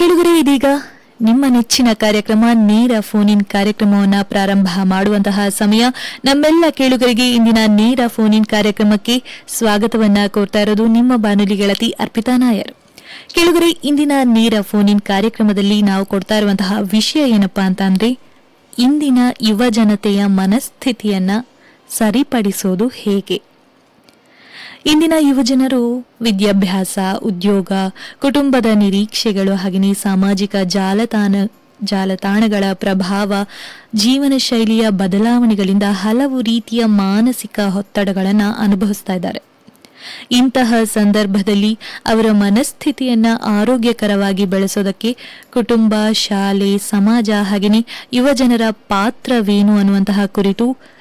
ಕೇಳುಗರೆ ಇದೀಗ ನಿಮ್ಮ ನೆಚ್ಚಿನ ಕಾರ್ಯಕ್ರಮ ನೇರ ಫೋನ್ ಇನ್ ಕಾರ್ಯಕ್ರಮವನ್ನು ಪ್ರಾರಂಭ ಮಾಡುವಂತಹ ಸಮಯ ನಮ್ಮೆಲ್ಲ ಕೇಳುಗರಿಗೆ ಇಂದಿನ ನೇರ ಫೋನ್ ಇನ್ ಕಾರ್ಯಕ್ರಮಕ್ಕೆ ಸ್ವಾಗತವನ್ನ ಕೋರ್ತಾ ಇರೋದು ನಿಮ್ಮ ಬಾನುಲಿ ಗೆಳತಿ ಅರ್ಪಿತಾ ನಾಯರ್ ಕೇಳುಗರೆ ಇಂದಿನ ನೇರ ಫೋನ್ ಇನ್ ಕಾರ್ಯಕ್ರಮದಲ್ಲಿ ನಾವು ಕೊಡ್ತಾ ಇರುವಂತಹ ವಿಷಯ ಏನಪ್ಪಾ ಅಂತ ಅಂದ್ರೆ ಇಂದಿನ ಯುವ ಜನತೆಯ ಮನಸ್ಥಿತಿಯನ್ನ ಸರಿಪಡಿಸೋದು ಹೇಗೆ ಇಂದಿನ ಯುವಜನರು ವಿದ್ಯಾಭ್ಯಾಸ ಉದ್ಯೋಗ ಕುಟುಂಬದ ನಿರೀಕ್ಷೆಗಳು ಹಾಗೆಯೇ ಸಾಮಾಜಿಕ ಜಾಲತಾಣ ಜಾಲತಾಣಗಳ ಪ್ರಭಾವ ಜೀವನ ಶೈಲಿಯ ಬದಲಾವಣೆಗಳಿಂದ ಹಲವು ರೀತಿಯ ಮಾನಸಿಕ ಒತ್ತಡಗಳನ್ನು ಅನುಭವಿಸ್ತಾ ಇದ್ದಾರೆ ಇಂತಹ ಸಂದರ್ಭದಲ್ಲಿ ಅವರ ಮನಸ್ಥಿತಿಯನ್ನ ಆರೋಗ್ಯಕರವಾಗಿ ಬೆಳೆಸೋದಕ್ಕೆ ಕುಟುಂಬ ಶಾಲೆ ಸಮಾಜ ಹಾಗೆಯೇ ಯುವಜನರ ಪಾತ್ರವೇನು ಅನ್ನುವಂತಹ ಕುರಿತು